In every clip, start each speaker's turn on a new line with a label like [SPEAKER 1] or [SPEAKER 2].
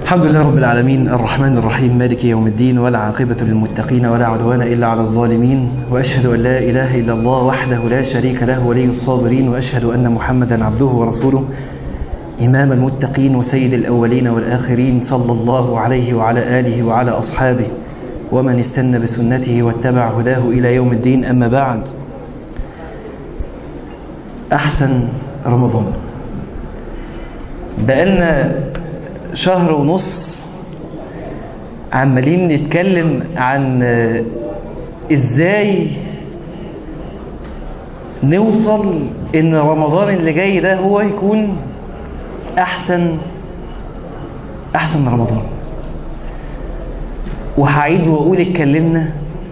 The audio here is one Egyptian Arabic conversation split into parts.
[SPEAKER 1] الحمد لله رب العالمين الرحمن الرحيم مالك يوم الدين ولا عاقبة للمتقين ولا عدوان إلا على الظالمين وأشهد أن لا إله إلا الله وحده لا شريك له ولي الصابرين وأشهد أن محمدا عبده ورسوله إمام المتقين وسيد الأولين والآخرين صلى الله عليه وعلى آله وعلى أصحابه ومن استنى بسنته واتبع هداه إلى يوم الدين أما بعد أحسن رمضان بقالنا شهر ونص عمالين نتكلم عن ازاي نوصل ان رمضان اللي جاي ده هو يكون احسن احسن رمضان وهعيد واقول اتكلمنا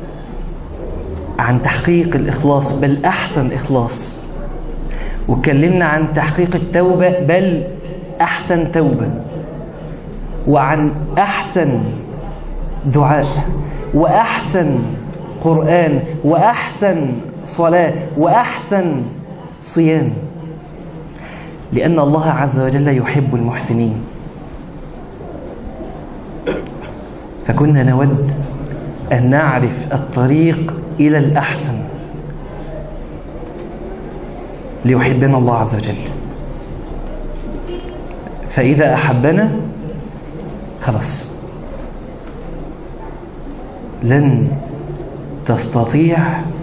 [SPEAKER 1] عن تحقيق الاخلاص بل احسن اخلاص واتكلمنا عن تحقيق التوبه بل احسن توبه وعن أحسن دعاء وأحسن قرآن وأحسن صلاة وأحسن صيام لأن الله عز وجل يحب المحسنين فكنا نود أن نعرف الطريق إلى الأحسن ليحبنا الله عز وجل فإذا أحبنا خلاص لن تستطيع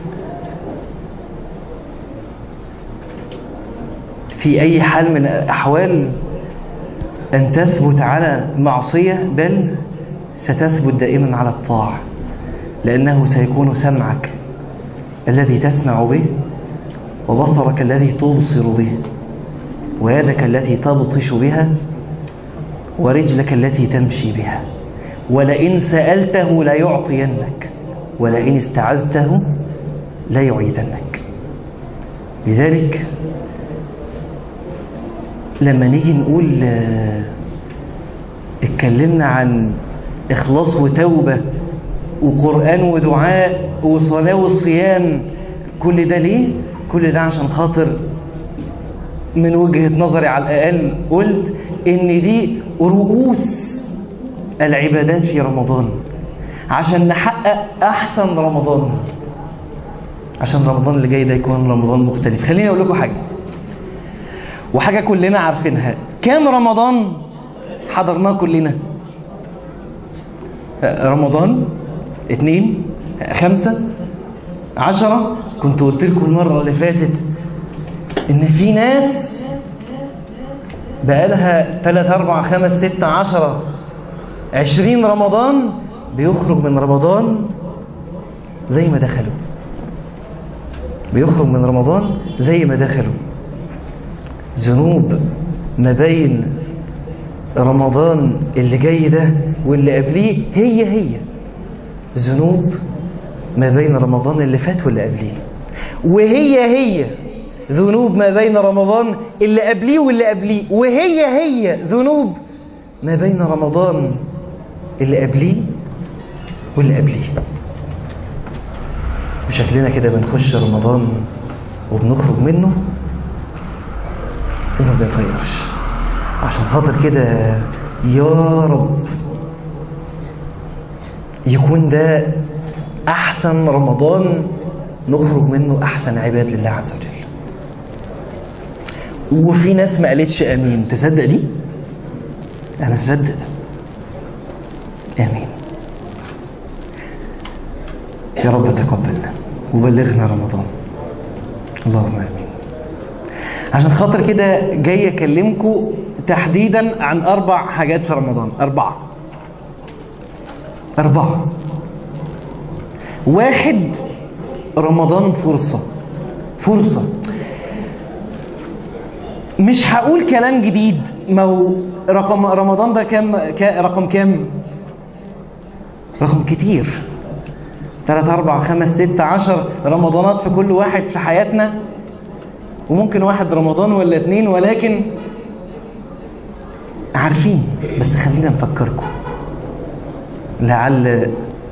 [SPEAKER 1] في أي حال من الأحوال أن تثبت على معصية بل ستثبت دائما على الطاعة لأنه سيكون سمعك الذي تسمع به وبصرك الذي تبصر به ويدك التي تبطش بها ورجلك التي تمشي بها ولئن سألته لا يعطينك ولئن استعذته لا يعيدنك لذلك لما نيجي نقول اتكلمنا عن إخلاص وتوبة وقرآن ودعاء وصلاة وصيام كل ده ليه؟ كل ده عشان خاطر من وجهة نظري على الأقل قلت إن دي رؤوس العبادات في رمضان عشان نحقق أحسن رمضان عشان رمضان اللي جاي ده يكون رمضان مختلف خليني أقول لكم حاجة وحاجة كلنا عارفينها كام رمضان حضرناه كلنا رمضان اتنين خمسة عشرة كنت قلت لكم المرة اللي فاتت إن في ناس بقالها 3 4 5 6 10 20 رمضان بيخرج من رمضان زي ما دخلوا بيخرج من رمضان زي ما دخلوا ذنوب ما بين رمضان اللي جاي ده واللي قبليه هي هي ذنوب ما بين رمضان اللي فات واللي قبليه وهي هي ذنوب ما بين رمضان اللي قبليه واللي قبليه وهي هي ذنوب ما بين رمضان اللي قبليه واللي قبليه بشكلنا كده بنخش رمضان وبنخرج منه وما بنغيرش عشان خاطر كده يا رب يكون ده احسن رمضان نخرج منه احسن عباد لله عز وجل وفي ناس ما قالتش امين تصدق دي انا اصدق امين يا رب تقبلنا وبلغنا رمضان اللهم امين عشان خاطر كده جاي اكلمكم تحديدا عن اربع حاجات في رمضان اربعه اربعه واحد رمضان فرصه فرصه مش هقول كلام جديد ما هو رقم رمضان ده كام رقم كام رقم كتير 3 4 5 6 10 رمضانات في كل واحد في حياتنا وممكن واحد رمضان ولا اتنين ولكن عارفين بس خلينا نفكركم لعل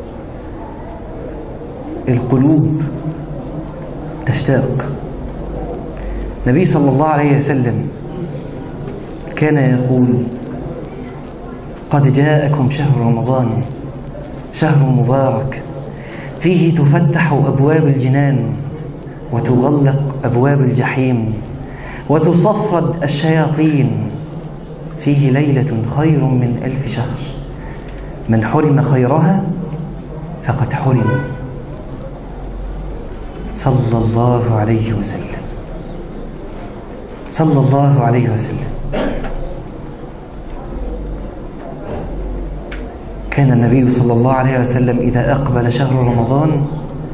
[SPEAKER 1] القلوب تشتاق النبي صلى الله عليه وسلم كان يقول قد جاءكم شهر رمضان شهر مبارك فيه تفتح أبواب الجنان وتغلق أبواب الجحيم وتصفد الشياطين فيه ليلة خير من ألف شهر من حرم خيرها فقد حرم صلى الله عليه وسلم صلى الله عليه وسلم كان النبي صلى الله عليه وسلم إذا أقبل شهر رمضان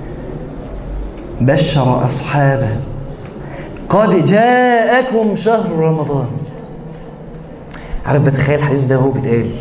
[SPEAKER 1] بشر أصحابه قد جاءكم شهر رمضان عارف بتخيل الحديث ده هو بيتقال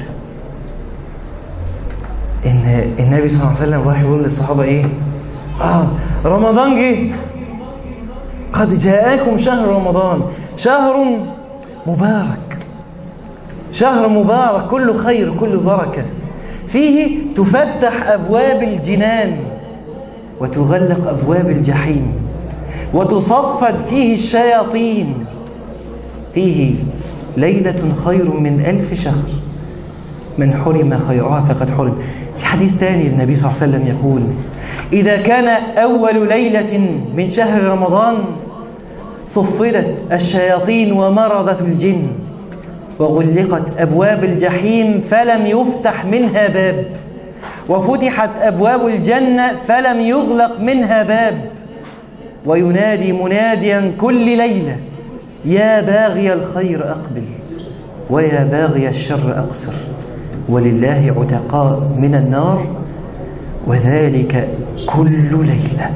[SPEAKER 1] ان النبي صلى الله عليه وسلم راح يقول للصحابه ايه اه رمضان جه قد جاءكم شهر رمضان شهر مبارك شهر مبارك كله خير كله بركه فيه تفتح ابواب الجنان وتغلق ابواب الجحيم وتصفد فيه الشياطين فيه ليلة خير من ألف شهر من حرم خيرها فقد حرم في حديث ثاني النبي صلى الله عليه وسلم يقول إذا كان أول ليلة من شهر رمضان صفدت الشياطين ومرضت الجن وغلقت أبواب الجحيم فلم يفتح منها باب وفتحت أبواب الجنة فلم يغلق منها باب وينادي مناديا كل ليلة يا باغي الخير أقبل ويا باغي الشر أقصر ولله عتقاء من النار وذلك كل ليلة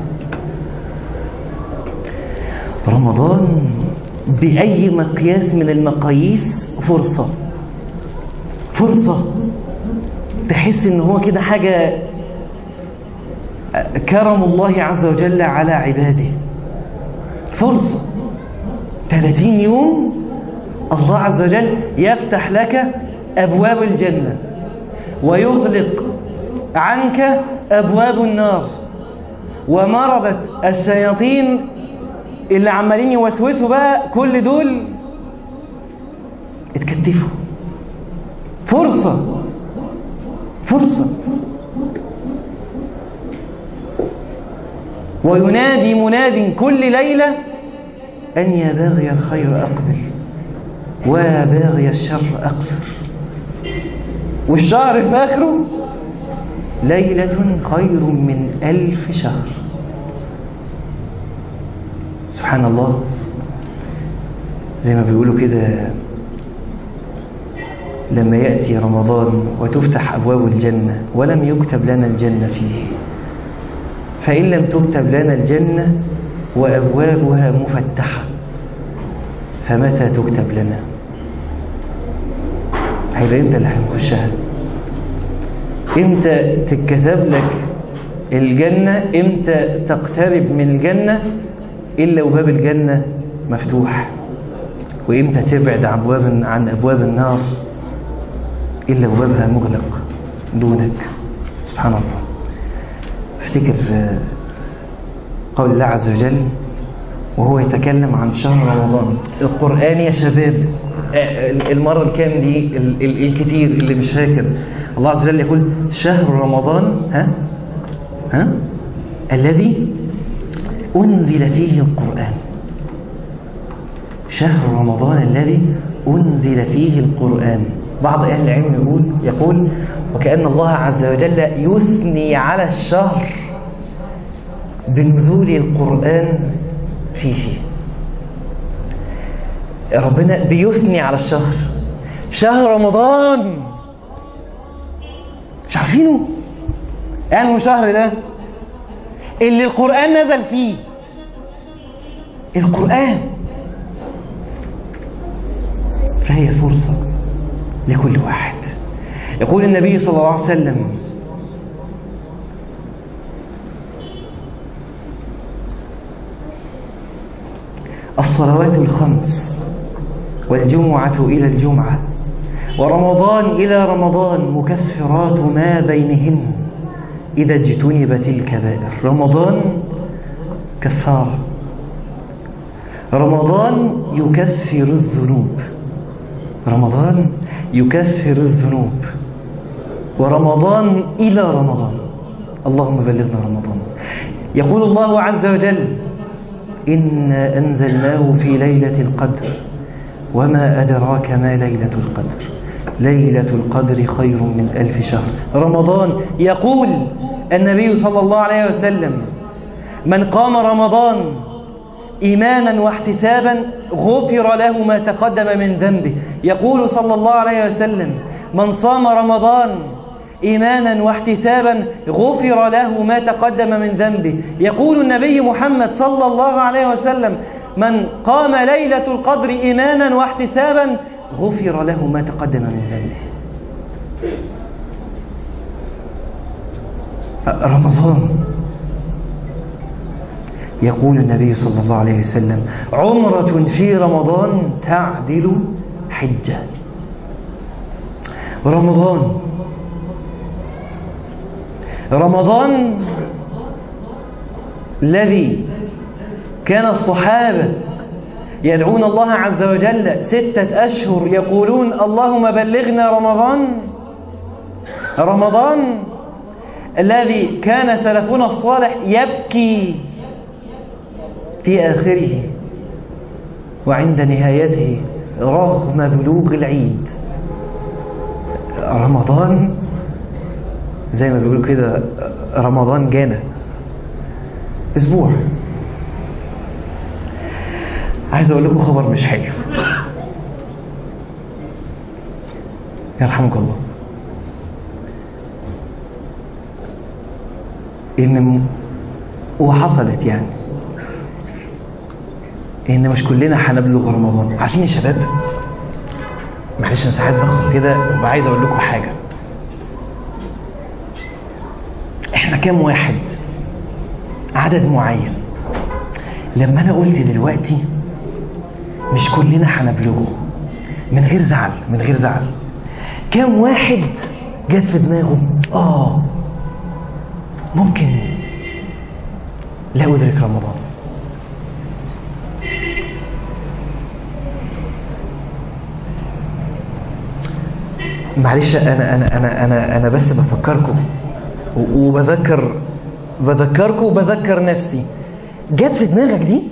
[SPEAKER 1] رمضان بأي مقياس من المقاييس فرصة فرصة تحس ان هو كده حاجة كرم الله عز وجل على عباده فرصة 30 يوم الله عز وجل يفتح لك أبواب الجنة ويغلق عنك أبواب النار ومرضت الشياطين اللي عمالين يوسوسوا بقى كل دول اتكتفوا فرصة فرصة وينادي مناد كل ليلة أن يا باغي الخير أقبل ويا باغي الشر أقصر والشهر في آخره ليلة خير من ألف شهر سبحان الله زي ما بيقولوا كده لما يأتي رمضان وتفتح أبواب الجنة ولم يكتب لنا الجنة فيه فإن لم تكتب لنا الجنة وأبوابها مفتحة فمتى تكتب لنا هيبقى امتى اللي هنخشها امتى تتكتب لك الجنة امتى تقترب من الجنة إلا وباب الجنة مفتوح وامتى تبعد عن أبواب عن أبواب النار إلا وبابها مغلق دونك سبحان الله افتكر قول الله عز وجل وهو يتكلم عن شهر رمضان القرآن يا شباب المرة الكام دي الكتير اللي مش فاكر الله عز وجل يقول شهر رمضان ها ها الذي أنزل فيه القرآن شهر رمضان الذي أنزل فيه القرآن بعض أهل العلم يقول يقول وكأن الله عز وجل يثني على الشهر بنزول القرآن فيه ربنا بيثني على الشهر شهر رمضان مش عارفينه يعني شهر ده اللي القرآن نزل فيه القرآن فهي فرصة لكل واحد يقول النبي صلى الله عليه وسلم الصلوات الخمس والجمعة إلى الجمعة ورمضان إلى رمضان مكفرات ما بينهن إذا اجتنبت الكبائر رمضان كفارة رمضان يكفر الذنوب رمضان يكفر الذنوب ورمضان إلى رمضان اللهم بلغنا رمضان يقول الله عز وجل إنا أنزلناه في ليلة القدر وما أدراك ما ليلة القدر ليلة القدر خير من ألف شهر رمضان يقول النبي صلى الله عليه وسلم من قام رمضان إيمانا واحتسابا غفر له ما تقدم من ذنبه يقول صلى الله عليه وسلم من صام رمضان إيمانا واحتسابا غفر له ما تقدم من ذنبه يقول النبي محمد صلى الله عليه وسلم من قام ليلة القدر إيمانا واحتسابا غفر له ما تقدم من ذنبه رمضان يقول النبي صلى الله عليه وسلم عمرة في رمضان تعدل حجة رمضان رمضان الذي كان الصحابة يدعون الله عز وجل ستة أشهر يقولون اللهم بلغنا رمضان رمضان الذي كان سلفنا الصالح يبكي في آخره وعند نهايته رغم بلوغ العيد رمضان زي ما بيقولوا كده رمضان جانا اسبوع عايز اقول لكم خبر مش حلو يرحمك الله ان وحصلت يعني ان مش كلنا هنبلغ رمضان عارفين يا شباب معلش انا ساعات باخد كده وعايز اقول لكم حاجه احنا كام واحد عدد معين لما انا قلت دلوقتي مش كلنا هنبلغه من غير زعل من غير زعل كام واحد جت في دماغه اه ممكن لا ادرك رمضان معلش انا انا انا انا انا بس بفكركم وبذكر بذكركم وبذكر نفسي جت في دماغك دي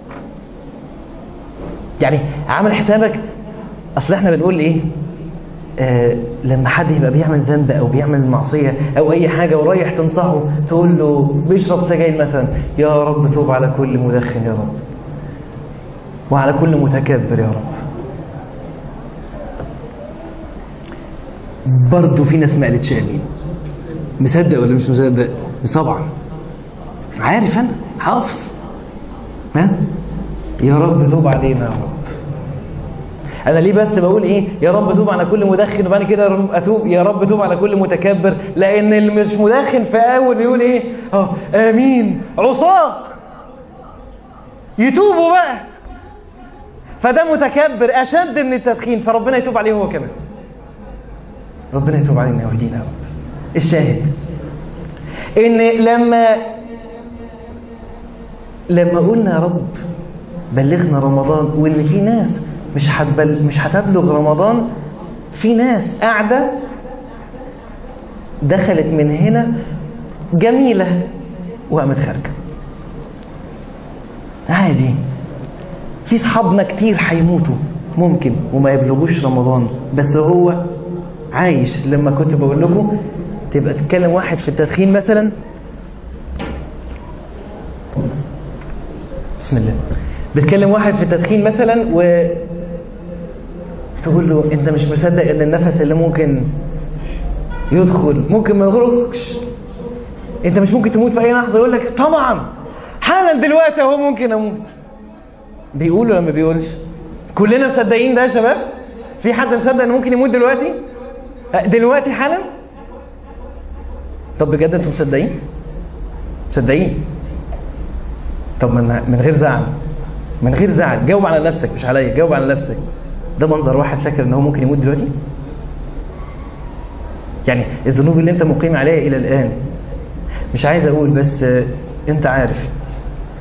[SPEAKER 1] يعني عامل حسابك اصل احنا بنقول ايه آه لما حد يبقى بيعمل ذنب او بيعمل معصيه او اي حاجه ورايح تنصحه تقول له بيشرب سجاير مثلا يا رب توب على كل مدخن يا رب وعلى كل متكبر يا رب برضه في ناس ما قالتش امين مصدق ولا مش مصدق طبعا عارف انا حافظ ها يا رب توب علينا يا رب انا ليه بس بقول ايه يا رب توب على كل مدخن وبعد كده يا رب اتوب يا رب توب على كل متكبر لان اللي مش مدخن في اول بيقول ايه اه امين عصاه يتوبوا بقى فده متكبر اشد من التدخين فربنا يتوب عليه هو كمان ربنا يتوب علينا ويهدينا يا رب الشاهد ان لما لما قلنا يا رب بلغنا رمضان وان في ناس مش هتبل مش هتبلغ رمضان في ناس قاعده دخلت من هنا جميله وقامت خارجه عادي في صحابنا كتير هيموتوا ممكن وما يبلغوش رمضان بس هو عايش لما كنت بقول لكم تبقى تتكلم واحد في التدخين مثلا بسم الله بتكلم واحد في التدخين مثلا و تقول له انت مش مصدق ان النفس اللي ممكن يدخل ممكن ما يخرجش انت مش ممكن تموت في اي لحظه يقول لك طبعا حالا دلوقتي اهو ممكن اموت بيقول ولا ما بيقولش كلنا مصدقين ده يا شباب في حد مصدق انه ممكن يموت دلوقتي دلوقتي حالا طب بجد انتوا مصدقين مصدقين طب من من غير زعل من غير زعل جاوب على نفسك مش عليا جاوب على نفسك ده منظر واحد فاكر ان هو ممكن يموت دلوقتي يعني الذنوب اللي انت مقيم عليها الى الان مش عايز اقول بس انت عارف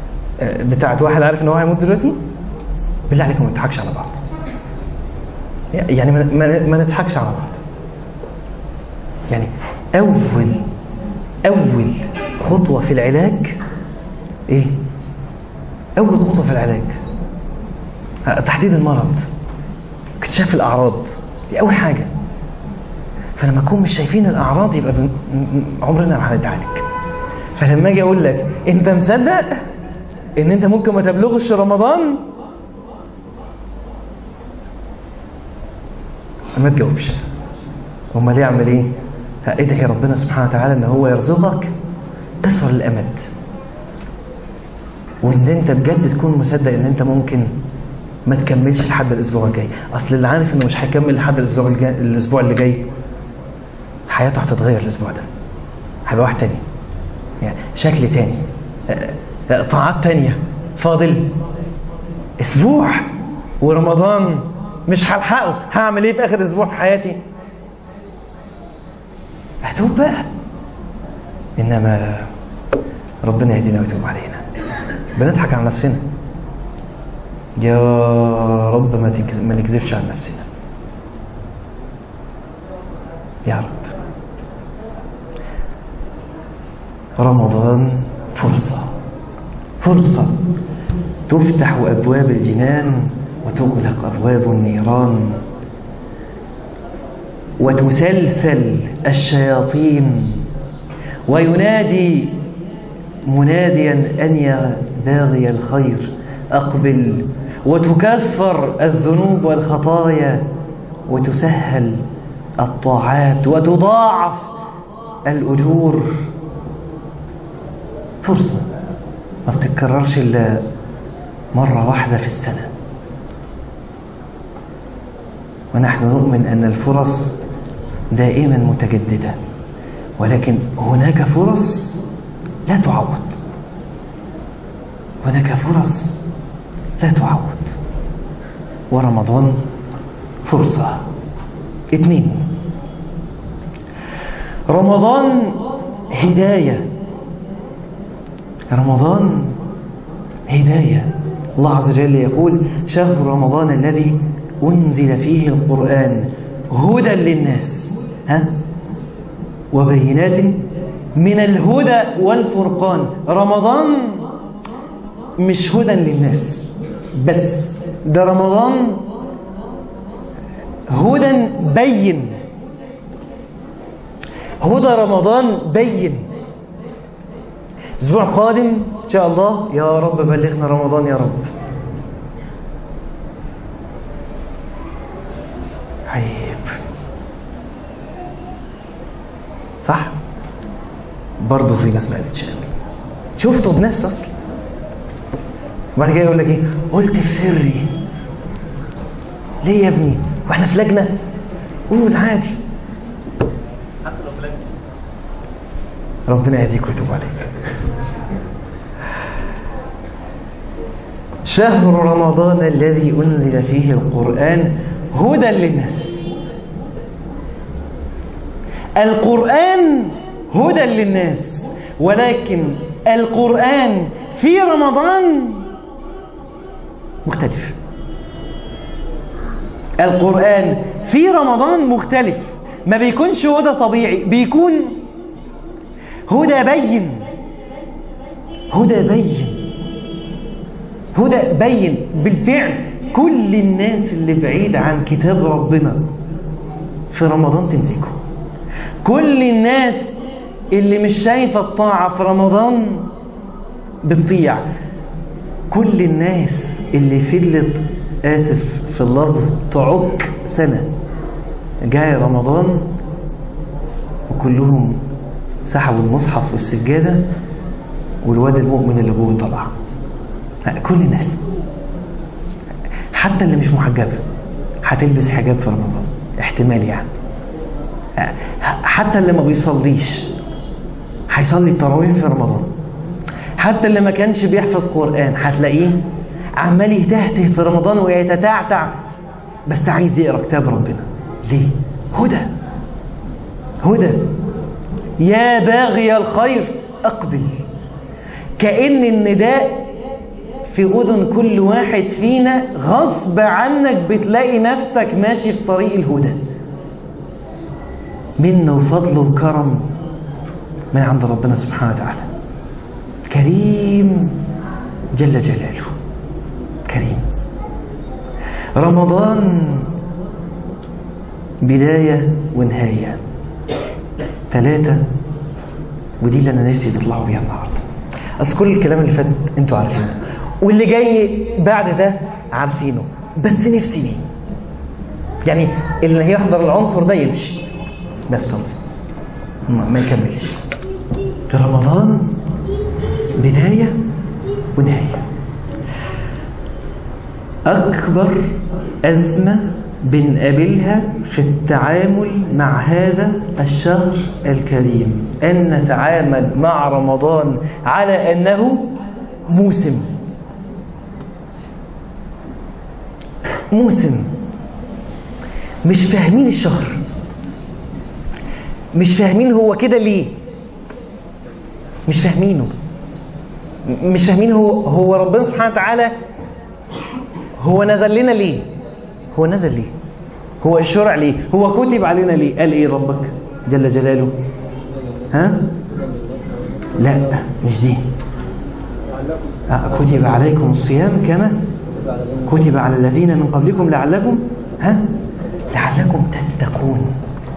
[SPEAKER 1] بتاعت واحد عارف ان هو هيموت دلوقتي بالله عليكم ما تضحكش على بعض يعني ما, ما, ما نضحكش على بعض يعني أول أول خطوة في العلاج إيه؟ أول خطوة في العلاج تحديد المرض اكتشاف الأعراض دي أول حاجة فلما نكون مش شايفين الأعراض يبقى بن... عمرنا ما هنتعالج فلما أجي أقول لك أنت مصدق إن أنت ممكن ما تبلغش رمضان ما تجاوبش امال يعمل ايه ادعي ربنا سبحانه وتعالى ان هو يرزقك كسر الامد وان انت بجد تكون مصدق ان انت ممكن ما تكملش لحد الاسبوع الجاي اصل اللي عارف انه مش هيكمل لحد الاسبوع الجاي الاسبوع اللي جاي حياته هتتغير الاسبوع ده هيبقى واحد تاني يعني شكل تاني طاعات تانية فاضل اسبوع ورمضان مش هلحقه هعمل ايه في اخر اسبوع في حياتي هتوب بقى انما ربنا يهدينا ويتوب علينا بنضحك على نفسنا يا رب ما ما نكذبش على نفسنا يا رب رمضان فرصة فرصة تفتح أبواب الجنان وتغلق أبواب النيران وتسلسل الشياطين وينادي مناديا أن يا باغي الخير أقبل وتكفر الذنوب والخطايا وتسهل الطاعات وتضاعف الأجور فرصة ما بتتكررش إلا مرة واحدة في السنة ونحن نؤمن أن الفرص دائما متجددة ولكن هناك فرص لا تعوض هناك فرص لا تعوض ورمضان فرصة اثنين رمضان هداية رمضان هداية الله عز وجل يقول شهر رمضان الذي أنزل فيه القرآن هدى للناس ها وبينات من الهدى والفرقان رمضان مش هدى للناس بس ده رمضان هدى بين هدى رمضان بين الاسبوع القادم ان شاء الله يا رب بلغنا رمضان يا رب عيب صح برضه في ناس ما قالتش امين شفته بنفس اصلا وبعد كده يقول لك ايه قلت في سري ليه يا ابني واحنا في لجنه قول عادي ربنا يهديك ويتوب عليك شهر رمضان الذي أنزل فيه القرآن هدى للناس القرآن هدى للناس ولكن القرآن في رمضان مختلف القرآن في رمضان مختلف ما بيكونش هدى طبيعي بيكون هدى بين هدى بين هدى بين بالفعل كل الناس اللي بعيد عن كتاب ربنا في رمضان تمسكه كل الناس اللي مش شايفة الطاعة في رمضان بتطيع كل الناس اللي فضلت آسف في اللفظ تعك سنة جاء رمضان وكلهم سحبوا المصحف والسجادة والواد المؤمن اللي جوه طلع كل الناس حتى اللي مش محجبة هتلبس حجاب في رمضان احتمال يعني حتى اللي ما بيصليش هيصلي التراويح في رمضان حتى اللي ما كانش بيحفظ قرآن هتلاقيه عمال يتهته في رمضان ويتتعتع بس عايز يقرا كتاب ربنا ليه؟ هدى هدى يا باغي الخير اقبل كأن النداء في أذن كل واحد فينا غصب عنك بتلاقي نفسك ماشي في طريق الهدى منه وفضل وكرم من عند ربنا سبحانه وتعالى كريم جل جلاله كريم رمضان بداية ونهاية ثلاثة ودي اللي أنا نفسي تطلعوا بيها النهاردة أصل كل الكلام اللي فات أنتوا عارفينه واللي جاي بعد ده عارفينه بس نفسي ليه يعني اللي هيحضر العنصر ده يمشي بس خلاص ما ما يكملش في رمضان بداية ونهاية أكبر أزمة بنقابلها في التعامل مع هذا الشهر الكريم أن نتعامل مع رمضان على أنه موسم موسم مش فاهمين الشهر مش فاهمين هو كده ليه مش فاهمينه مش فاهمين هو هو ربنا سبحانه وتعالى هو نزل لنا ليه هو نزل ليه هو الشرع ليه هو كتب علينا ليه قال ايه ربك جل جلاله ها لا مش دي آه، كتب عليكم الصيام كما كتب على الذين من قبلكم لعلكم ها لعلكم تتقون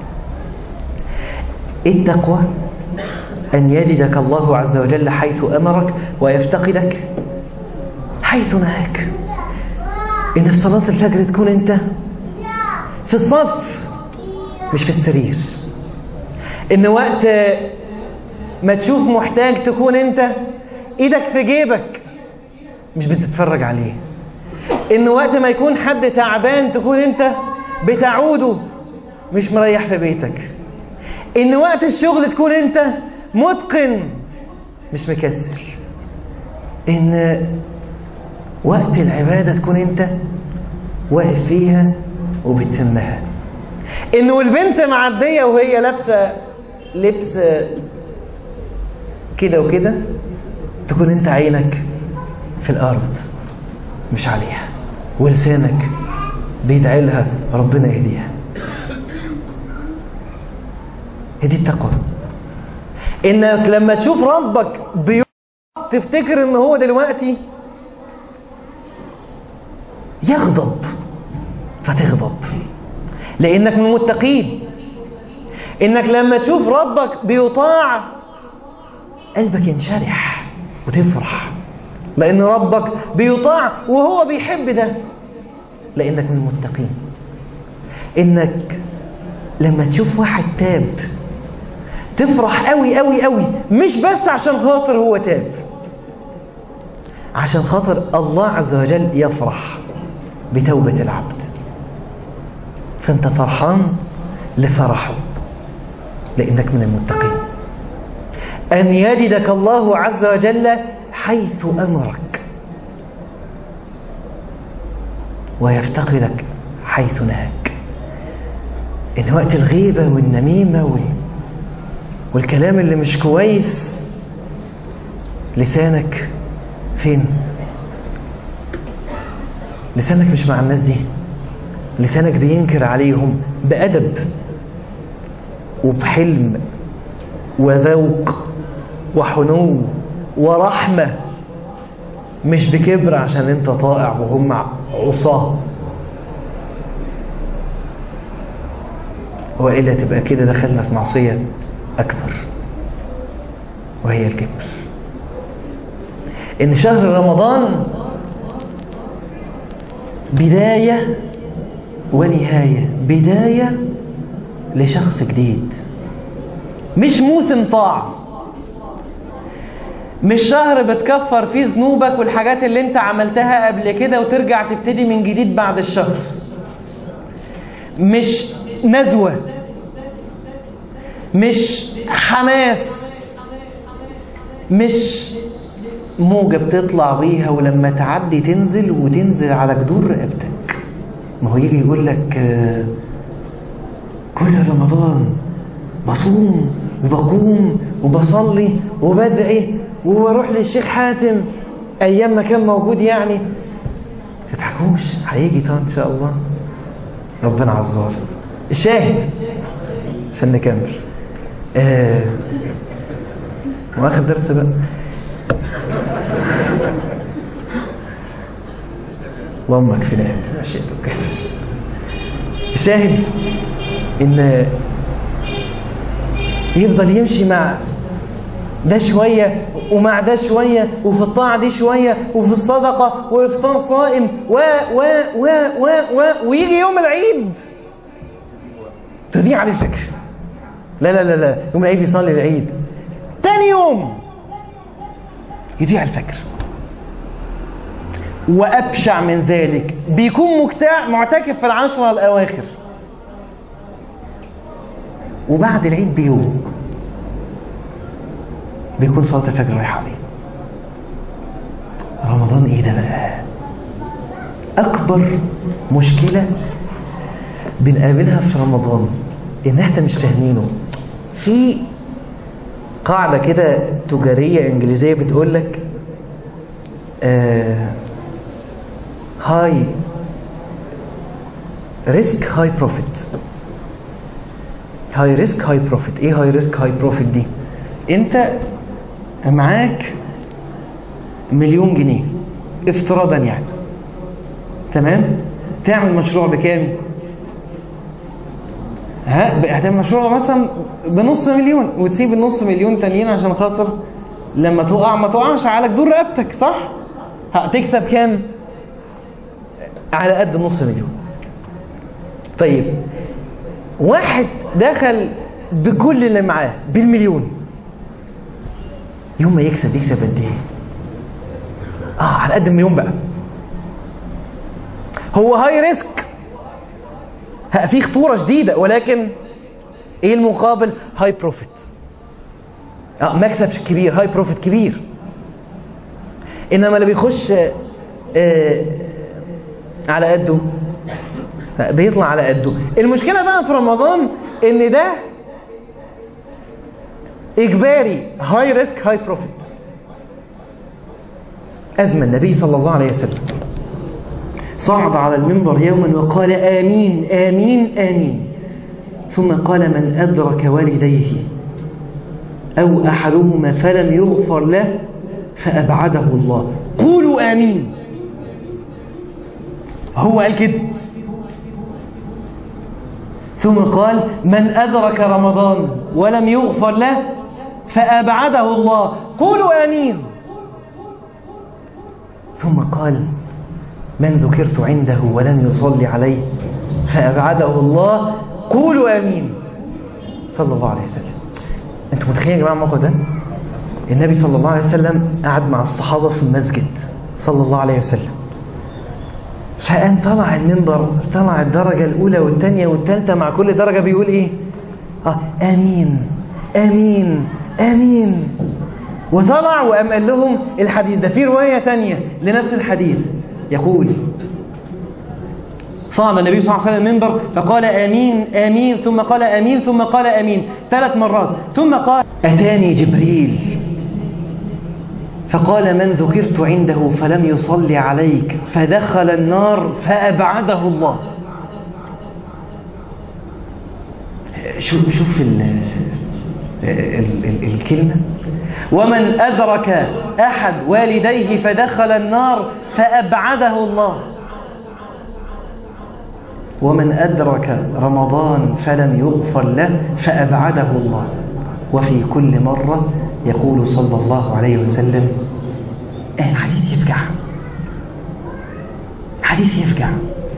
[SPEAKER 1] إيه التقوى أن يجدك الله عز وجل حيث أمرك ويفتقدك حيث نهاك إن في صلاة الفجر تكون أنت في الصف مش في السرير إن وقت ما تشوف محتاج تكون أنت إيدك في جيبك مش بتتفرج عليه إن وقت ما يكون حد تعبان تكون أنت بتعوده مش مريح في بيتك إن وقت الشغل تكون أنت متقن مش مكسل إن وقت العبادة تكون أنت واقف فيها وبتتمها إنه البنت معدية وهي لابسة لبس كده وكده تكون أنت عينك في الأرض مش عليها ولسانك بيدعي لها ربنا يهديها هي دي التقوى انك لما تشوف ربك بيقف تفتكر ان هو دلوقتي يغضب فتغضب لانك من المتقين انك لما تشوف ربك بيطاع قلبك ينشرح وتفرح لان ربك بيطاع وهو بيحب ده لانك من المتقين انك لما تشوف واحد تاب تفرح قوي قوي قوي مش بس عشان خاطر هو تاب عشان خاطر الله عز وجل يفرح بتوبة العبد فانت فرحان لفرحه لانك من المتقين ان يجدك الله عز وجل حيث امرك ويفتقدك حيث نهاك ان وقت الغيبة والنميمة وال... والكلام اللي مش كويس لسانك فين لسانك مش مع الناس دي لسانك بينكر عليهم بأدب وبحلم وذوق وحنو ورحمة مش بكبر عشان انت طائع وهم عصاه وإلا تبقى كده دخلنا في معصية أكبر وهي الكبر إن شهر رمضان بداية ونهاية بداية لشخص جديد مش موسم طاعة مش شهر بتكفر فيه ذنوبك والحاجات اللي انت عملتها قبل كده وترجع تبتدي من جديد بعد الشهر مش نزوة مش حماس مش موجة بتطلع بيها ولما تعدي تنزل وتنزل على جدور رقبتك ما هو يجي يقول لك آه، كل رمضان بصوم وبقوم وبصلي وبدعي وبروح للشيخ حاتم ايام ما كان موجود يعني تضحكوش هيجي طبعا ان شاء الله ربنا عزار الشاهد عشان نكمل آه واخر درس بقى اللهم اكفنا ما شئت الشاهد ان يفضل يمشي مع ده شوية ومع ده شوية وفي الطاعة دي شوية وفي الصدقة والإفطار صائم و و و و و ويجي يوم العيد تضيع عليه الفكر لا لا لا لا يوم العيد يصلي العيد تاني يوم يضيع الفكر وأبشع من ذلك بيكون مكتع معتكف في العشرة الأواخر وبعد العيد بيوم بيكون صلاة الفجر رايحة عليه رمضان ايه ده بقى اكبر مشكلة بنقابلها في رمضان ان احنا مش فاهمينه في قاعدة كده تجارية انجليزية بتقول لك هاي ريسك هاي بروفيت هاي ريسك هاي بروفيت ايه هاي ريسك هاي بروفيت دي انت معاك مليون جنيه افتراضا يعني تمام تعمل مشروع بكام ها هتعمل مشروع مثلا بنص مليون وتسيب النص مليون تانيين عشان خاطر لما تقع ما تقعش على جدور رقبتك صح هتكسب كام على قد نص مليون طيب واحد دخل بكل اللي معاه بالمليون يوم ما يكسب يكسب قد ايه اه على قد المليون بقى هو هاي ريسك في خطوره شديده ولكن ايه المقابل هاي بروفيت اه مكسب كبير هاي بروفيت كبير انما اللي بيخش آه على قده بيطلع على قده المشكله بقى في رمضان ان ده إجباري هاي ريسك هاي بروفيت أزمة النبي صلى الله عليه وسلم صعد على المنبر يوما وقال آمين آمين آمين ثم قال من أدرك والديه أو أحدهما فلم يغفر له فأبعده الله قولوا آمين هو قال كده ثم قال من أدرك رمضان ولم يغفر له فأبعده الله قولوا آمين ثم قال من ذكرت عنده ولم يصلي عليه فأبعده الله قولوا آمين صلى الله عليه وسلم أنتم متخيلين يا جماعة الموقف ده النبي صلى الله عليه وسلم قعد مع الصحابة في المسجد صلى الله عليه وسلم فقام طلع المنبر طلع الدرجة الأولى والثانية والثالثة مع كل درجة بيقول إيه آه آمين آمين آمين وطلع وقام قال لهم الحديث ده في رواية ثانية لنفس الحديث يقول صعد النبي صلى الله عليه وسلم المنبر فقال آمين آمين ثم قال آمين ثم قال آمين ثلاث مرات ثم قال أتاني جبريل فقال من ذكرت عنده فلم يصلي عليك فدخل النار فأبعده الله شوف شوف ال ال ال الكلمة ومن أدرك أحد والديه فدخل النار فأبعده الله ومن أدرك رمضان فلم يغفر له فأبعده الله وفي كل مرة يقول صلى الله عليه وسلم آه حديث يفجع حديث يفجع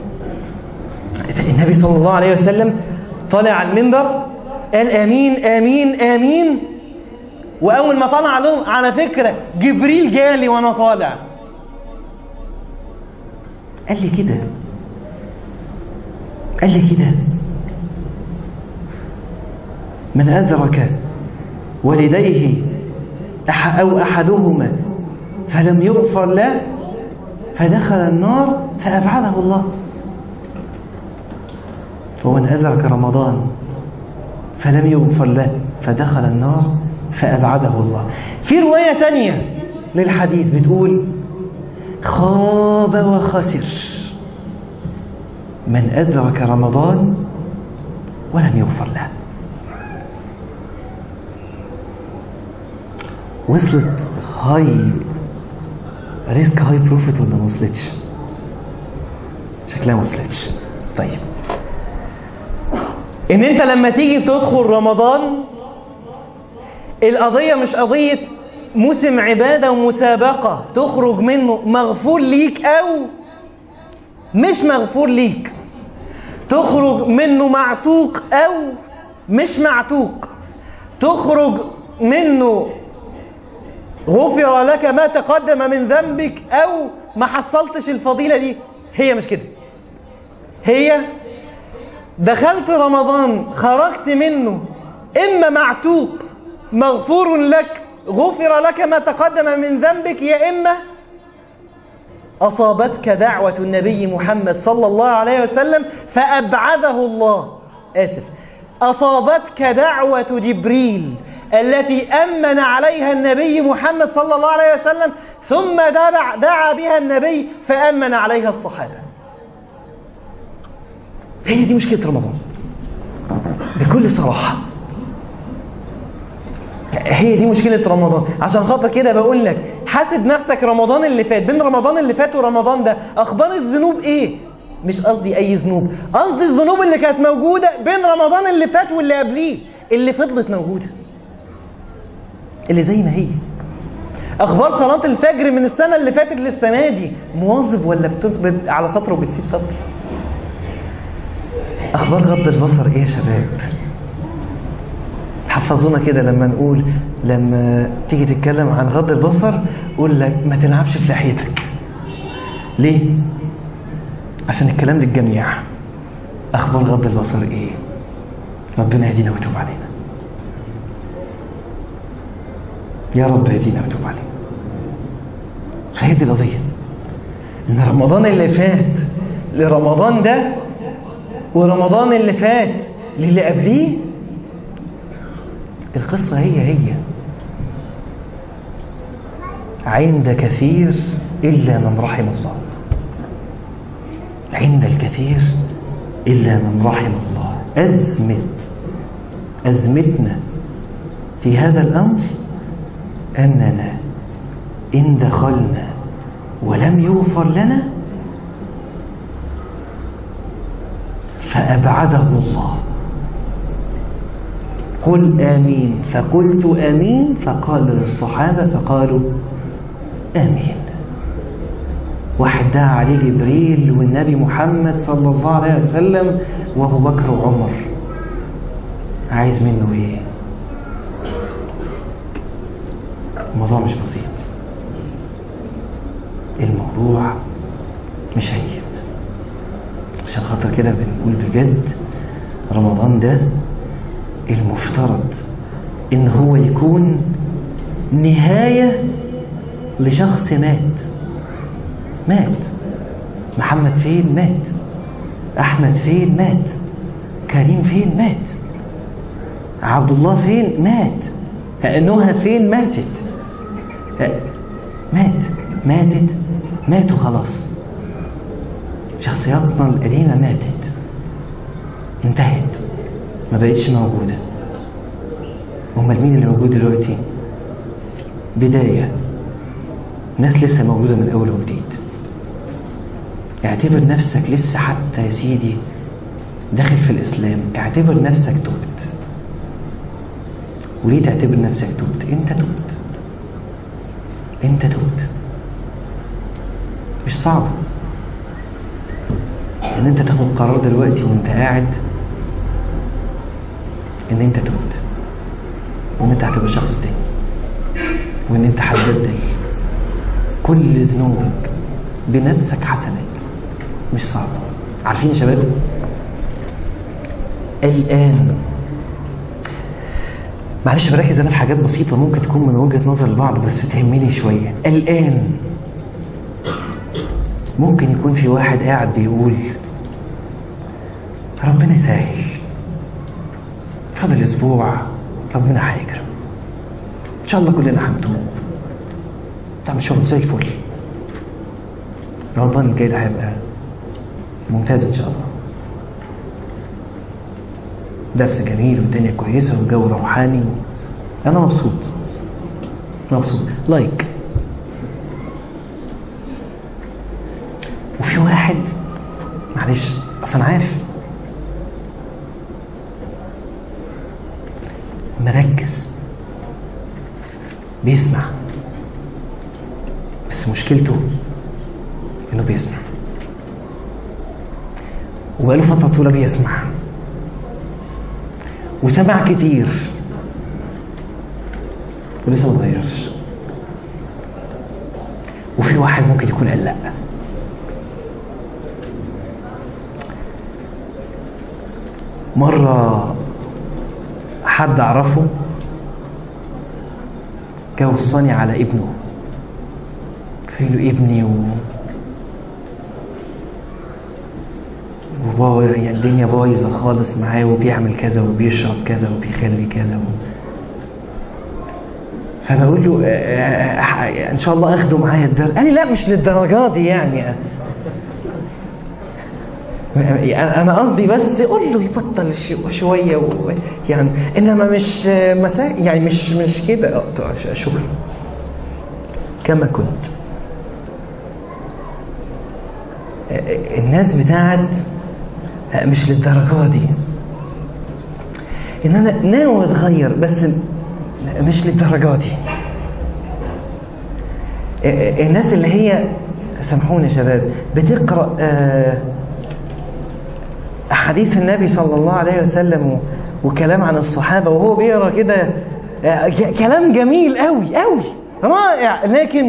[SPEAKER 1] النبي صلى الله عليه وسلم طلع على المنبر قال آمين آمين آمين وأول ما طلع لهم على فكرة جبريل جالي وأنا طالع قال لي كده قال لي كده من أدرك والديه أح أو أحدهما فلم يغفر له فدخل النار فأبعده الله ومن أدرك رمضان فلم يغفر له فدخل النار فأبعده الله في رواية تانية للحديث بتقول خاب وخسر من أدرك رمضان ولم يغفر له وصلت هاي ريسك هاي بروفيت ولا ما وصلتش شكلها ما وصلتش طيب ان انت لما تيجي تدخل رمضان القضية مش قضية موسم عبادة ومسابقة تخرج منه مغفور ليك او مش مغفور ليك تخرج منه معتوق او مش معتوق تخرج منه غفر لك ما تقدم من ذنبك او ما حصلتش الفضيلة دي هي مش كده هي دخلت رمضان خرجت منه اما معتوق مغفور لك غفر لك ما تقدم من ذنبك يا اما أصابتك دعوة النبي محمد صلى الله عليه وسلم فأبعده الله آسف أصابتك دعوة جبريل التي أمن عليها النبي محمد صلى الله عليه وسلم ثم دعا, دعا بها النبي فأمن عليها الصحابة هي دي مشكلة رمضان بكل صراحة هي دي مشكلة رمضان عشان خاطر كده بقول لك حاسب نفسك رمضان اللي فات بين رمضان اللي فات ورمضان ده أخبار الذنوب إيه مش قصدي أي ذنوب قصدي الذنوب اللي كانت موجودة بين رمضان اللي فات واللي قبليه اللي فضلت موجودة اللي زي ما هي أخبار صلاة الفجر من السنة اللي فاتت للسنة دي مواظب ولا بتثبت على سطر وبتسيب سطر أخبار غض البصر إيه يا شباب حفظونا كده لما نقول لما تيجي تتكلم عن غض البصر قول لك ما تلعبش في لحيتك ليه عشان الكلام للجميع اخبار غض البصر ايه ربنا يهدينا ويتوب علينا يا رب يهدينا ويتوب علينا فهي دي القضيه ان رمضان اللي فات لرمضان ده ورمضان اللي فات للي قبليه القصة هي هي عند كثير إلا من رحم الله عند الكثير إلا من رحم الله أزمة أزمتنا في هذا الأمر أننا إن دخلنا ولم يغفر لنا فأبعده الله قل آمين فقلت آمين فقال للصحابة فقالوا آمين واحد دعا عليه جبريل والنبي محمد صلى الله عليه وسلم وابو بكر وعمر عايز منه ايه الموضوع مش بسيط الموضوع مش هين عشان خاطر كده بنقول بجد رمضان ده المفترض ان هو يكون نهاية لشخص مات مات محمد فين مات احمد فين مات كريم فين مات عبد الله فين مات نهى فين ماتت مات ماتت ماتوا خلاص شخصياتنا القديمة ماتت انتهت ما بقتش موجودة امال مين اللي موجود دلوقتي بداية ناس لسه موجودة من أول وجديد اعتبر نفسك لسه حتى يا سيدي داخل في الإسلام اعتبر نفسك تبت وليه تعتبر نفسك تبت انت تبت انت تبت مش صعب ان انت تاخد قرار دلوقتي وانت قاعد ان انت تبت وان انت هتبقى شخص تاني وان انت حددت كل ذنوبك بنفسك حسنات مش صعب عارفين يا شباب الآن معلش بركز انا في حاجات بسيطة ممكن تكون من وجهة نظر البعض بس تهمني شوية الآن ممكن يكون في واحد قاعد بيقول ربنا يسهل فاضل اسبوع ربنا هيكرم ان شاء الله كلنا هنتوب تعمل شغل زي الفل رمضان الجاي ده هيبقى ممتاز ان شاء الله درس جميل والدنيا كويسه والجو روحاني انا مبسوط مبسوط لايك وفي واحد معلش اصل انا عارف مركز بيسمع بس مشكلته انه بيسمع وبقاله فتره طويله بيسمع وسمع كتير ولسه ما اتغيرش وفي واحد ممكن يكون قال لا مرة حد أعرفه جه وصاني على ابنه قال له ابني و وبابا يعني الدنيا بايظة خالص معاه وبيعمل كذا وبيشرب كذا وبيخلي كذا و... فبقول له آه، آه، ان شاء الله اخده معايا الدرس قال لي لا مش للدرجات دي يعني انا قصدي بس قول له يبطل شو- شويه و... يعني انما مش مسا يعني مش مش كده أقطع شغل كما كنت الناس بتاعت مش للدرجه دي ان انا ناوي اتغير بس مش للدرجه دي الناس اللي هي سامحوني يا شباب بتقرا آه، احاديث النبي صلى الله عليه وسلم و- وكلام عن الصحابه وهو بيقرا كده آه، ك- كلام جميل قوي قوي رائع لكن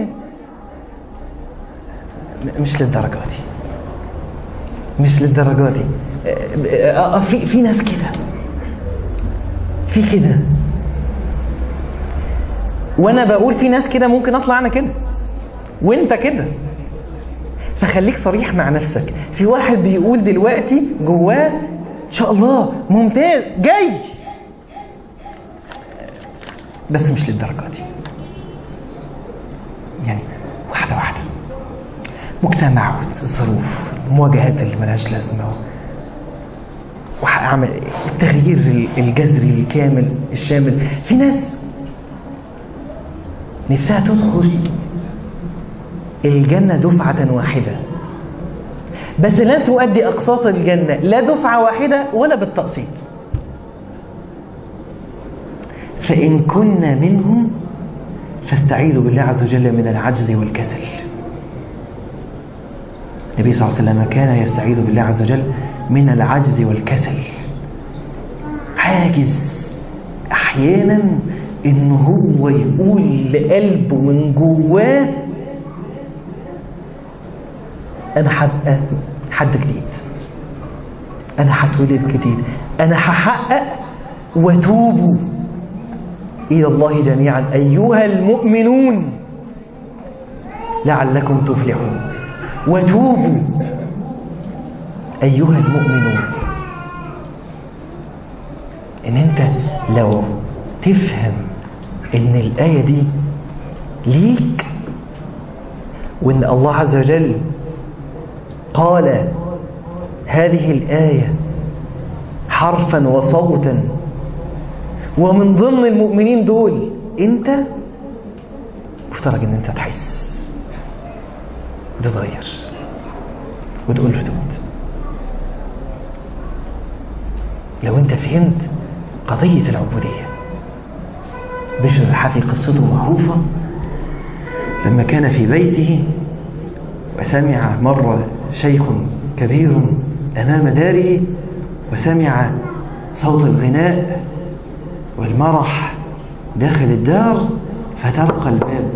[SPEAKER 1] م- مش للدرجه دي مش للدرجه دي آه، آه، آه، في في ناس كده في كده وانا بقول في ناس كده ممكن اطلع انا كده وانت كده فخليك صريح مع نفسك في واحد بيقول دلوقتي جواه ان شاء الله ممتاز جاي بس مش للدرجه دي يعني واحده واحده مجتمع الظروف المواجهات اللي ملهاش لازمه وهعمل التغيير الجذري الكامل الشامل في ناس نفسها تدخل الجنة دفعة واحدة بس لا تؤدي أقساط الجنة لا دفعة واحدة ولا بالتقسيط فإن كنا منهم فاستعيذوا بالله عز وجل من العجز والكسل النبي صلى الله عليه وسلم كان يستعيذ بالله عز وجل من العجز والكسل عاجز احيانا ان هو يقول لقلبه من جواه انا هبقى حد جديد انا هتولد جديد انا هحقق وتوبوا الى الله جميعا ايها المؤمنون لعلكم تفلحون وتوبوا ايها المؤمنون ان انت لو تفهم ان الايه دي ليك وان الله عز وجل قال هذه الايه حرفا وصوتا ومن ضمن المؤمنين دول انت مفترض ان انت تحس وتتغير وتقول له تموت لو انت فهمت قضية العبودية بشر الحافي قصته معروفة لما كان في بيته وسمع مر شيخ كبير أمام داره وسمع صوت الغناء والمرح داخل الدار فترق الباب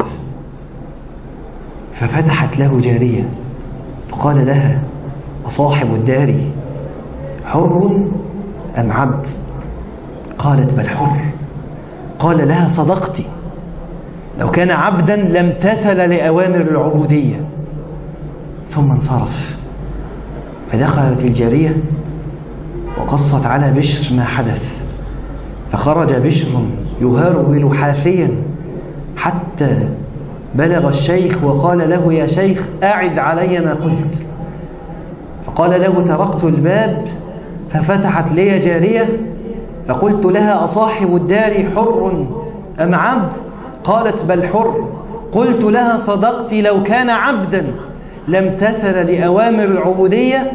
[SPEAKER 1] ففتحت له جارية فقال لها أصاحب الدار حر أم عبد قالت بل حر قال لها صدقت لو كان عبدا لم تسل لأوامر العبودية ثم انصرف فدخلت الجارية وقصت على بشر ما حدث فخرج بشر يهرول حافيا حتى بلغ الشيخ وقال له يا شيخ أعد علي ما قلت فقال له تركت الباب ففتحت لي جارية فقلت لها أصاحب الدار حر أم عبد قالت بل حر قلت لها صدقت لو كان عبدا لم تثل لأوامر العبودية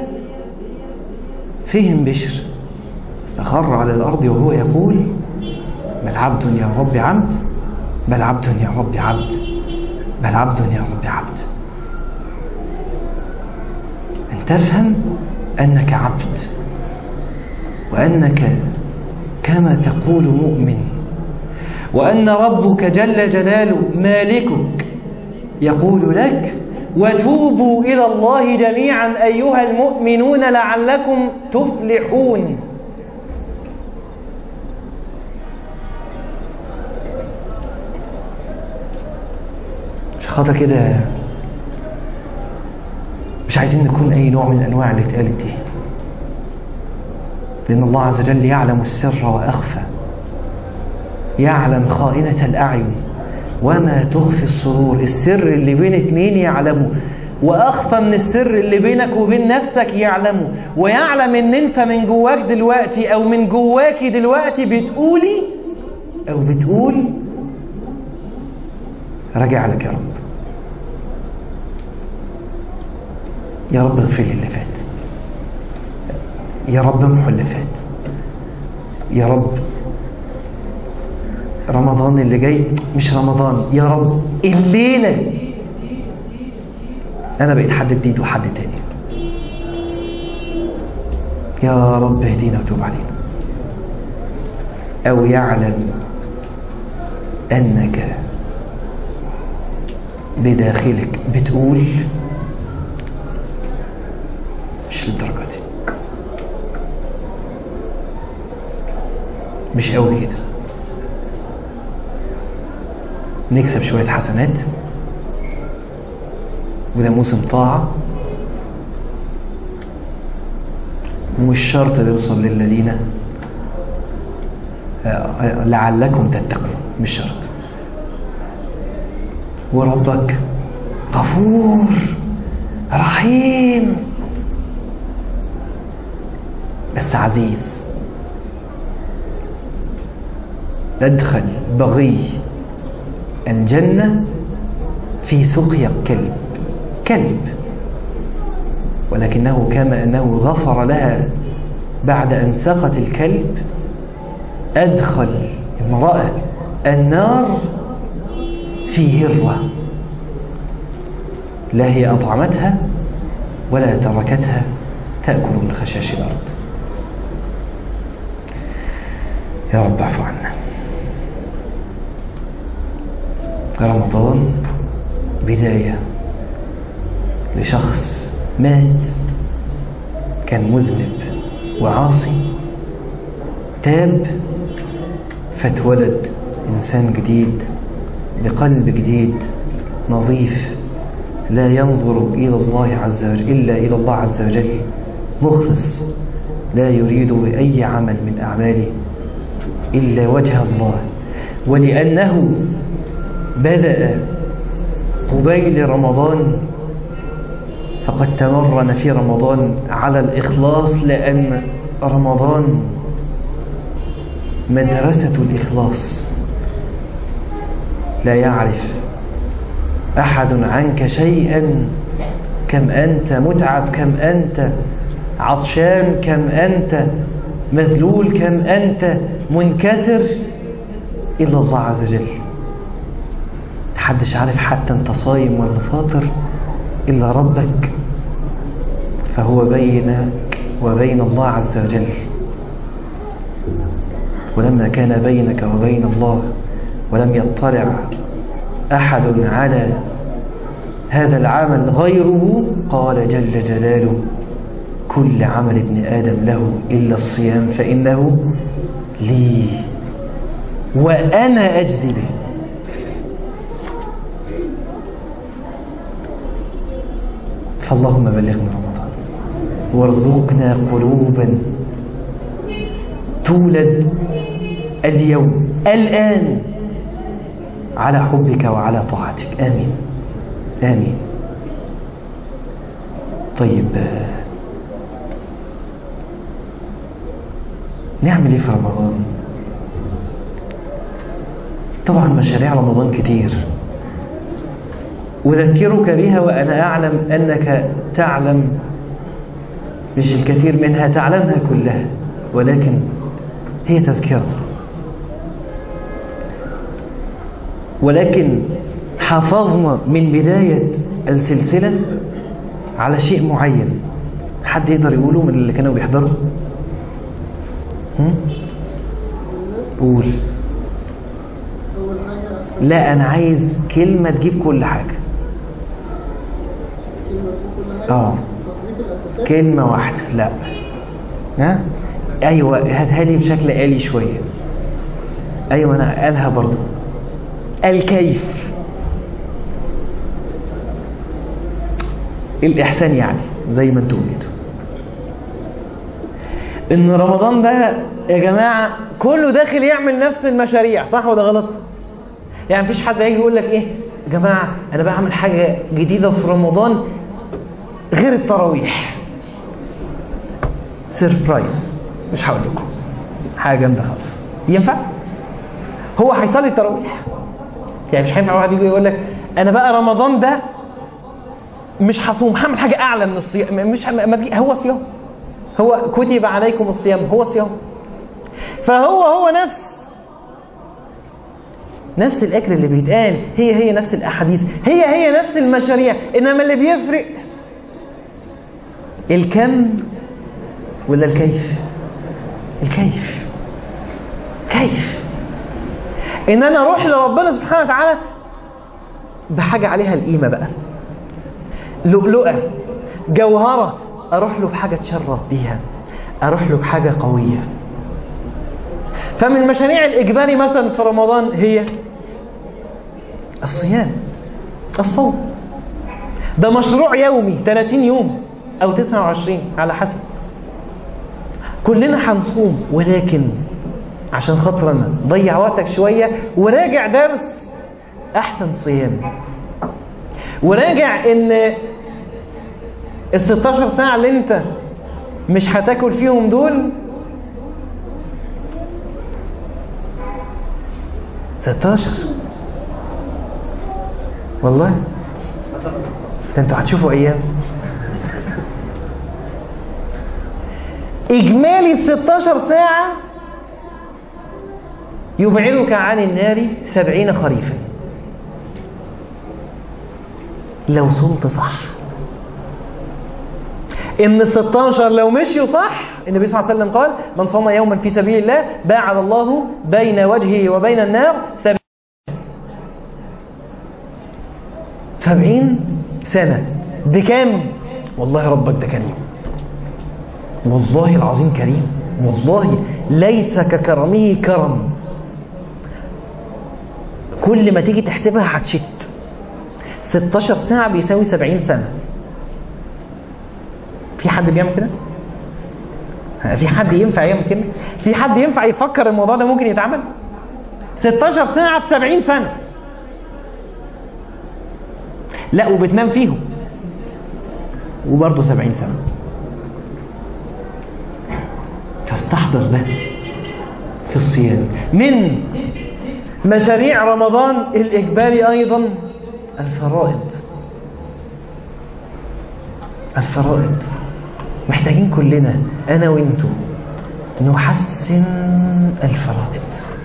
[SPEAKER 1] فهم بشر فخر على الأرض وهو يقول بل عبد يا رب عبد بل عبد يا رب عبد بل عبد يا رب عبد أن تفهم أنك عبد وأنك كما تقول مؤمن وأن ربك جل جلاله مالكك يقول لك وتوبوا إلى الله جميعا أيها المؤمنون لعلكم تفلحون مش خاطر كده مش عايزين نكون أي نوع من الأنواع اللي اتقالت دي لأن الله عز وجل يعلم السر وأخفى يعلم خائنة الأعين وما تخفي الصدور السر اللي بين اتنين يعلمه وأخفى من السر اللي بينك وبين نفسك يعلمه ويعلم ان انت من جواك دلوقتي او من جواكي دلوقتي بتقولي او بتقول راجع لك يا رب يا رب اغفر لي اللي فات يا رب امحو اللي فات يا رب رمضان اللي جاي مش رمضان يا رب الليلة أنا بقيت حد جديد وحد تاني يا رب اهدينا وتوب علينا أو يعلم أنك بداخلك بتقول مش للدرجة دي مش قوي كده نكسب شوية حسنات وده موسم طاعة ومش شرط نوصل للذين لعلكم تتقون مش شرط وربك غفور رحيم بس عزيز ادخل بغي الجنة في سقيا كلب كلب ولكنه كما أنه غفر لها بعد أن سقت الكلب أدخل امرأة النار في هرة لا هي أطعمتها ولا تركتها تأكل من خشاش الأرض يا رب اعفو عنا رمضان بداية لشخص مات كان مذنب وعاصي تاب فاتولد إنسان جديد بقلب جديد نظيف لا ينظر إلى الله عز وجل إلا إلى الله عز وجل مخلص لا يريد بأي عمل من أعماله إلا وجه الله ولأنه بدأ قبيل رمضان فقد تمرن في رمضان على الإخلاص لأن رمضان مدرسة الإخلاص لا يعرف أحد عنك شيئا كم أنت متعب كم أنت عطشان كم أنت مذلول كم أنت منكسر إلا الله عز وجل محدش عارف حتى انت صايم ولا فاطر إلا ربك فهو بينك وبين الله عز وجل ولما كان بينك وبين الله ولم يطلع أحد على هذا العمل غيره قال جل جلاله كل عمل ابن آدم له إلا الصيام فإنه لي وأنا أجزي به فاللهم بلغنا رمضان وارزقنا قلوبا تولد اليوم الآن على حبك وعلى طاعتك آمين آمين طيب نعمل ايه في رمضان طبعا مشاريع رمضان كتير أذكرك بها وأنا أعلم أنك تعلم مش الكثير منها تعلمها كلها ولكن هي تذكرة ولكن حافظنا من بداية السلسلة على شيء معين حد يقدر يقوله من اللي كانوا بيحضروا هم؟ قول لا أنا عايز كلمة تجيب كل حاجة اه كلمة واحدة لا ها ايوه هاتها لي بشكل آلي شوية ايوه انا قالها برضو الكيف الإحسان يعني زي ما انتوا قلتوا ان رمضان ده يا جماعة كله داخل يعمل نفس المشاريع صح ولا غلط يعني مفيش حد هيجي يقول لك ايه يا جماعة انا بعمل حاجة جديدة في رمضان غير التراويح سيربرايز مش هقول لكم حاجة جامدة خالص ينفع هو هيصلي التراويح يعني مش هينفع واحد يجي يقول لك انا بقى رمضان ده مش هصوم هعمل حاجة اعلى من الصيام مش هو صيام هو كتب عليكم الصيام هو صيام فهو هو نفس نفس الاكل اللي بيتقال هي هي نفس الاحاديث هي هي نفس المشاريع انما اللي بيفرق الكم ولا الكيف الكيف كيف ان انا اروح لربنا سبحانه وتعالى بحاجة عليها القيمة بقى لؤلؤة جوهرة اروح له بحاجة اتشرف بيها اروح له بحاجة قوية فمن مشاريع الاجباري مثلا في رمضان هي الصيام الصوم ده مشروع يومي 30 يوم او 29 على حسب كلنا هنصوم ولكن عشان خاطر انا ضيع وقتك شوية وراجع درس احسن صيام وراجع ان ال 16 ساعة اللي انت مش هتاكل فيهم دول 16 والله ده انتوا هتشوفوا ايام اجمالي ال 16 ساعة يبعدك عن النار سبعين خريفا لو صمت صح ان ال 16 لو مشيوا صح النبي صلى الله عليه وسلم قال من صام يوما في سبيل الله باعد الله بين وجهه وبين النار سبعين سبعين سنة بكام والله ربك ده كريم والله العظيم كريم والله ليس ككرمه كرم كل ما تيجي تحسبها هتشت 16 ساعة بيساوي 70 سنة في حد بيعمل كده؟ في حد ينفع يعمل كده؟ في حد ينفع يفكر الموضوع ده ممكن يتعمل؟ 16 ساعة في 70 سنة لا وبتنام فيهم وبرضه 70 سنة فاستحضر ده في الصيام من مشاريع رمضان الإجباري أيضا الفرائض الفرائض محتاجين كلنا أنا وإنتو نحسن الفرائض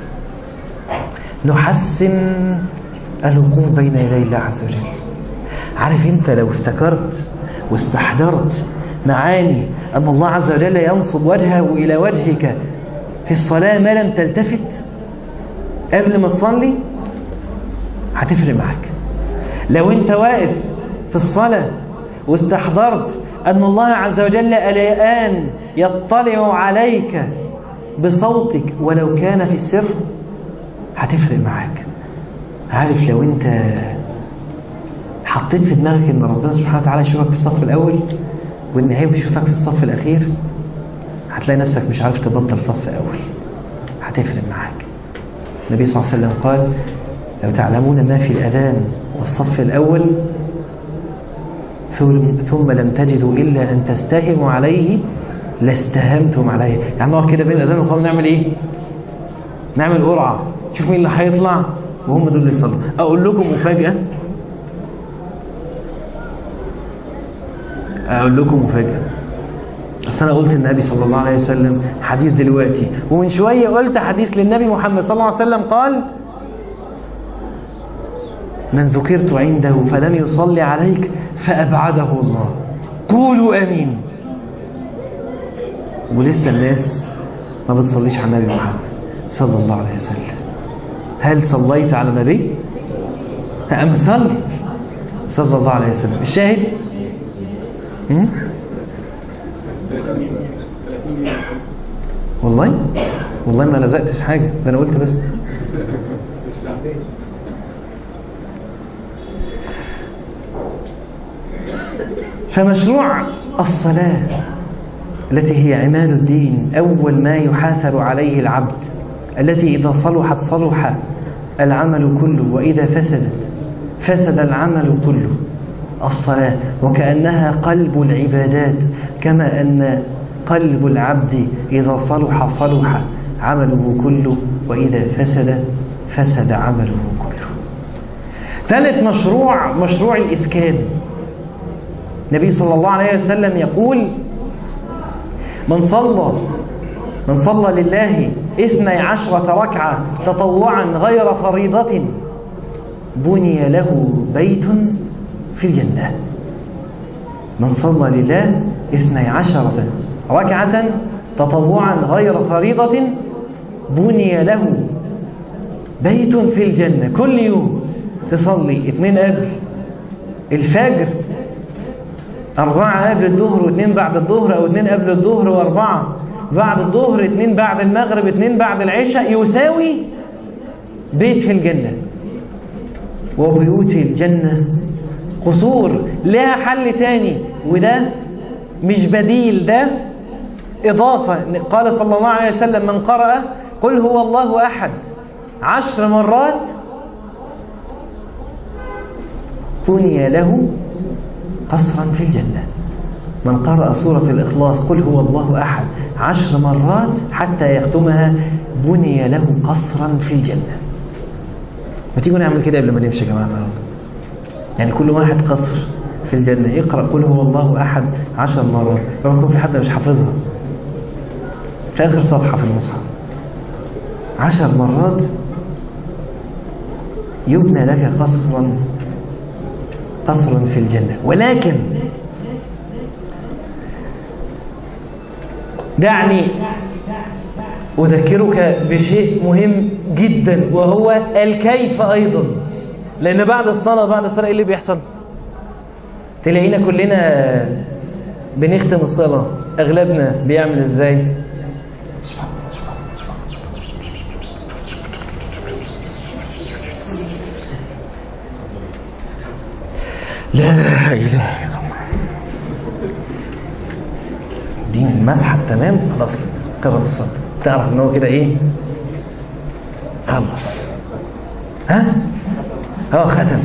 [SPEAKER 1] نحسن الوقوف بين يدي الله عز وجل عارف انت لو افتكرت واستحضرت معاني أن الله عز وجل ينصب وجهه إلى وجهك في الصلاة ما لم تلتفت قبل ما تصلي هتفرق معاك لو انت واقف في الصلاة واستحضرت أن الله عز وجل الآن يطلع عليك بصوتك ولو كان في السر هتفرق معاك عارف لو انت حطيت في دماغك ان ربنا سبحانه وتعالى يشوفك في الصف الاول وان هي بيشوفك في الصف الاخير هتلاقي نفسك مش عارف تبطل صف اول هتفرق معاك النبي صلى الله عليه وسلم قال لو تعلمون ما في الأذان والصف الأول ثم لم تجدوا إلا أن تستهموا عليه لاستهمتم عليه يعني نقعد كده بين الأذان والقام نعمل إيه نعمل قرعة شوف مين اللي هيطلع وهم دول اللي يصلوا أقول لكم مفاجأة أقول لكم مفاجأة بس أنا قلت النبي صلى الله عليه وسلم حديث دلوقتي ومن شوية قلت حديث للنبي محمد صلى الله عليه وسلم قال من ذكرت عنده فلم يصلي عليك فأبعده الله قولوا أمين ولسه الناس ما بتصليش على النبي محمد صلى الله عليه وسلم هل صليت على النبي أم صلي صلى الله عليه وسلم الشاهد هم؟ والله والله ما لزقتش حاجة ده أنا قلت بس فمشروع الصلاة التي هي عماد الدين أول ما يحاسب عليه العبد التي إذا صلحت صلح العمل كله وإذا فسدت فسد العمل كله الصلاة وكأنها قلب العبادات كما أن قلب العبد إذا صلح صلح عمله كله وإذا فسد فسد عمله كله ثالث مشروع مشروع الإسكان النبي صلى الله عليه وسلم يقول من صلى من صلى لله اثني عشرة ركعة تطوعا غير فريضة بني له بيت في الجنة من صلى لله اثني عشرة ركعة تطوعا غير فريضة بني له بيت في الجنة كل يوم تصلي اثنين قبل الفجر أربعة قبل الظهر واثنين بعد الظهر أو اثنين قبل الظهر وأربعة بعد الظهر اثنين بعد المغرب اثنين بعد العشاء يساوي بيت في الجنة وبيوت الجنة قصور لها حل تاني وده مش بديل ده إضافة قال صلى الله عليه وسلم من قرأ قل هو الله أحد عشر مرات بني له قصرا في الجنة من قرأ سورة الإخلاص قل هو الله أحد عشر مرات حتى يختمها بني له قصرا في الجنة ما تيجوا نعمل كده قبل ما نمشي يا جماعة يعني كل واحد قصر في الجنة يقرأ قل هو الله أحد عشر مرات لو يكون في حد مش حافظها في آخر صفحة في المصحف عشر مرات يبنى لك قصرا قصرا في الجنة ولكن دعني أذكرك بشيء مهم جدا وهو الكيف أيضا لأن بعد الصلاة بعد الصلاة إيه اللي بيحصل تلاقينا كلنا بنختم الصلاة أغلبنا بيعمل إزاي لا إله إلا الله دي المسحة تمام خلاص قرب الصلاة تعرف ان هو كده ايه خلص ها اه ختم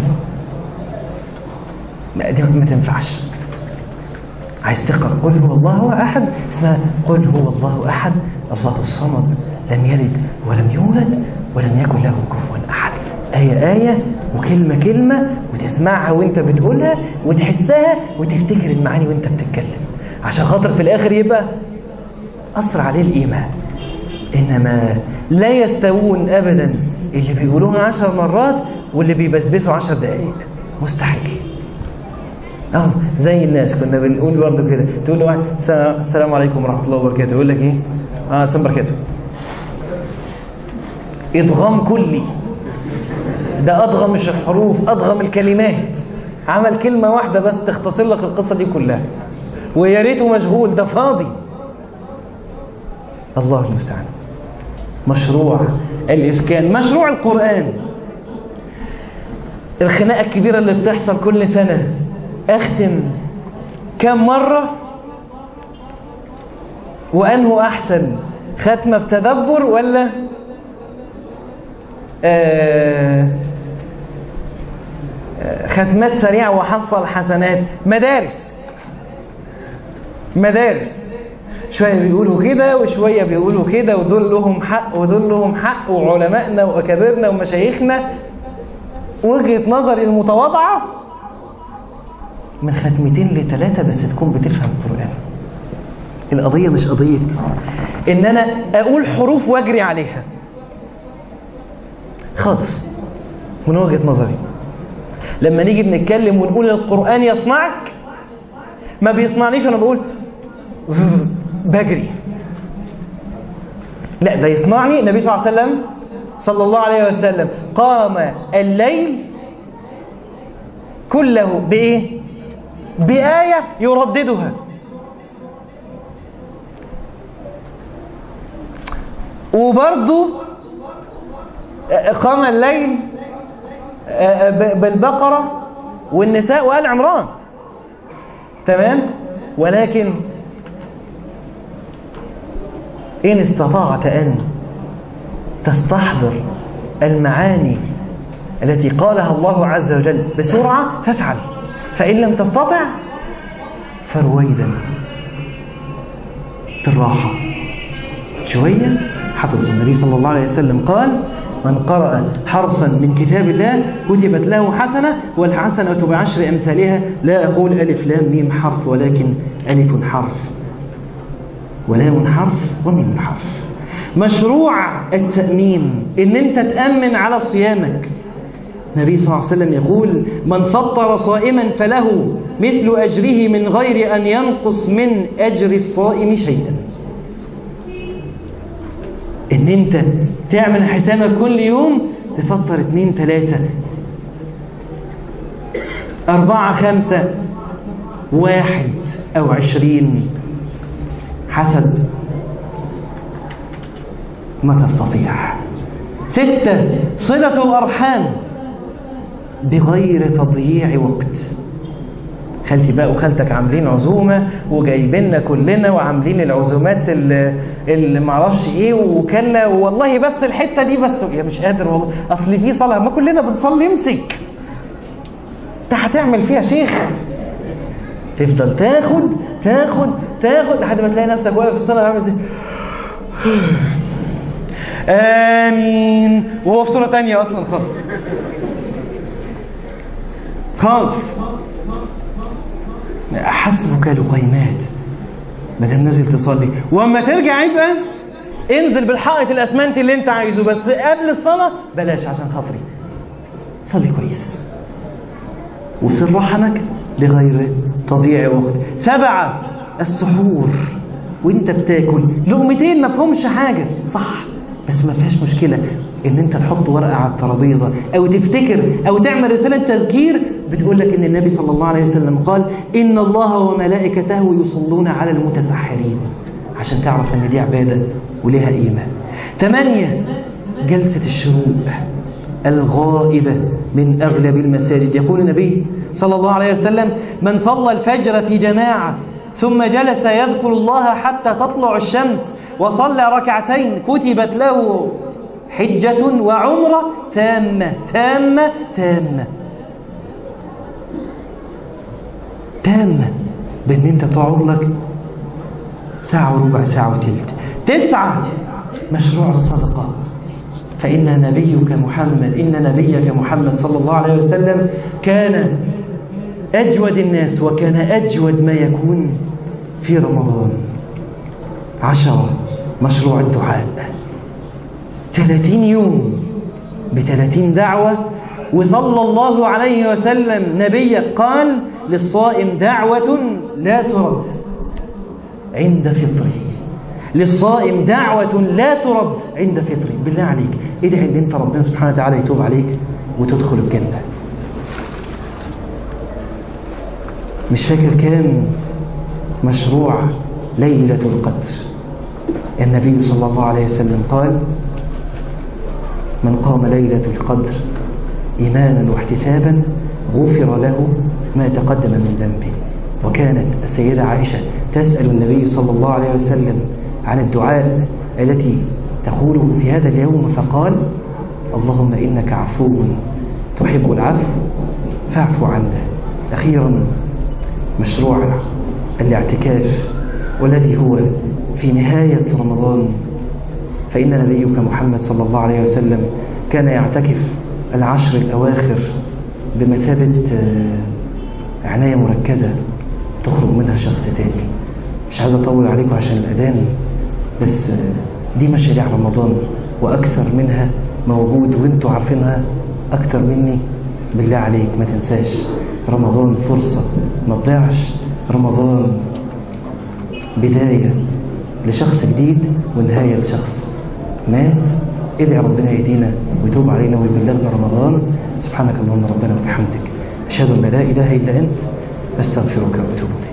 [SPEAKER 1] ما دي ما تنفعش عايز تقرا قل هو الله احد اسمها قل هو الله احد الله الصمد لم يلد ولم يولد ولم يكن له كفوا احد آية آية وكلمة كلمة وتسمعها وانت بتقولها وتحسها وتفتكر المعاني وانت بتتكلم عشان خاطر في الآخر يبقى أثر عليه الإيمان إنما لا يستوون أبدا اللي بيقولوها عشر مرات واللي بيبسبسوا عشر دقايق مستحيل أهو زي الناس كنا بنقول برضه كده تقول له واحد السلام عليكم ورحمة الله وبركاته يقول لك إيه؟ آه السلام بركاته إدغام كلي ده أضغم مش الحروف أضغم الكلمات عمل كلمة واحدة بس تختصر لك القصة دي كلها ويا ريته مشغول ده فاضي الله المستعان مشروع الإسكان مشروع القرآن الخناقة الكبيرة اللي بتحصل كل سنة أختم كم مرة وأنه أحسن ختمة بتدبر ولا آه ختمات سريعة وحصل حسنات مدارس مدارس شوية بيقولوا كده وشوية بيقولوا كده ودول لهم حق ودول لهم حق وعلمائنا وأكابرنا ومشايخنا وجهة نظري المتواضعة من ختمتين لثلاثة بس تكون بتفهم القرآن القضية مش قضية إن أنا أقول حروف وأجري عليها خالص من وجهة نظري لما نيجي بنتكلم ونقول القرآن يصنعك ما بيصنعنيش أنا بقول بجري لا ده يصنعني النبي صلى الله عليه وسلم صلى الله عليه وسلم قام الليل كله بإيه بآية يرددها وبرضه قام الليل بالبقرة والنساء وآل عمران تمام ولكن إن استطعت أن تستحضر المعاني التي قالها الله عز وجل بسرعة فافعل فإن لم تستطع فرويدا بالراحة شوية حفظ النبي صلى الله عليه وسلم قال من قرأ حرفا من كتاب الله كتبت له حسنة والحسنة بعشر أمثالها لا أقول ألف لام ميم حرف ولكن ألف حرف ولام حرف وميم حرف مشروع التأمين إن أنت تأمن على صيامك النبي صلى الله عليه وسلم يقول من فطر صائما فله مثل أجره من غير أن ينقص من أجر الصائم شيئا ان انت تعمل حسابك كل يوم تفطر اتنين تلاتة اربعة خمسة واحد او عشرين حسب ما تستطيع ستة صلة الأرحام بغير تضييع وقت خالتي بقى وخالتك عاملين عزومة وجايبيننا كلنا وعاملين العزومات اللي, اللي معرفش ايه وكلنا والله بس الحتة دي بس يا مش قادر والله اصل في صلاة ما كلنا بنصلي امسك انت هتعمل فيها شيخ تفضل تاخد تاخد تاخد لحد ما تلاقي نفسك واقف في الصلاة عامل ازاي امين وهو في صورة تانية اصلا خالص خالص حسبك لقيمات ما دام نازل تصلي واما ترجع يبقى انزل بالحائط الاسمنت اللي انت عايزه بس قبل الصلاه بلاش عشان خاطري صلي كويس وسر رحمك بغير تضييع وقت سبعه السحور وانت بتاكل لقمتين ما فيهمش حاجه صح بس ما فيهاش مشكله ان انت تحط ورقه على الترابيزه او تفتكر او تعمل رساله تذكير بتقول لك ان النبي صلى الله عليه وسلم قال ان الله وملائكته يصلون على المتسحرين عشان تعرف ان دي عباده وليها قيمه ثمانية جلسة الشروق الغائبة من أغلب المساجد يقول النبي صلى الله عليه وسلم من صلى الفجر في جماعة ثم جلس يذكر الله حتى تطلع الشمس وصلى ركعتين كتبت له حجة وعمرة تامة تامة تامة تامة بأن أنت تقعد لك ساعة وربع ساعة وتلت تسعة مشروع الصدقة فإن نبيك محمد إن نبيك محمد صلى الله عليه وسلم كان أجود الناس وكان أجود ما يكون في رمضان عشرة مشروع الدعاء ثلاثين يوم بثلاثين دعوة وصلى الله عليه وسلم نبيك قال للصائم دعوة لا ترد عند فطره للصائم دعوة لا ترد عند فطره بالله عليك ادعي ان انت ربنا سبحانه وتعالى يتوب عليك وتدخل الجنة مش فاكر كام مشروع ليلة القدر النبي صلى الله عليه وسلم قال من قام ليلة القدر إيمانا واحتسابا غفر له ما تقدم من ذنبه وكانت السيدة عائشة تسأل النبي صلى الله عليه وسلم عن الدعاء التي تقوله في هذا اليوم فقال اللهم إنك عفو تحب العفو فاعفوا عنا أخيرا مشروع الاعتكاف والذي هو في نهاية رمضان فإن نبيك محمد صلى الله عليه وسلم كان يعتكف العشر الأواخر بمثابة عناية مركزة تخرج منها شخص تاني مش عايز أطول عليكم عشان الأذان بس دي مشاريع رمضان وأكثر منها موجود وانتوا عارفينها أكثر مني بالله عليك ما تنساش رمضان فرصة ما تضيعش رمضان بداية لشخص جديد ونهاية لشخص مات ادعي ربنا يهدينا ويتوب علينا ويبلغنا رمضان سبحانك اللهم ربنا وبحمدك أشهد أن لا إله إلا أنت أستغفرك وأتوب إليك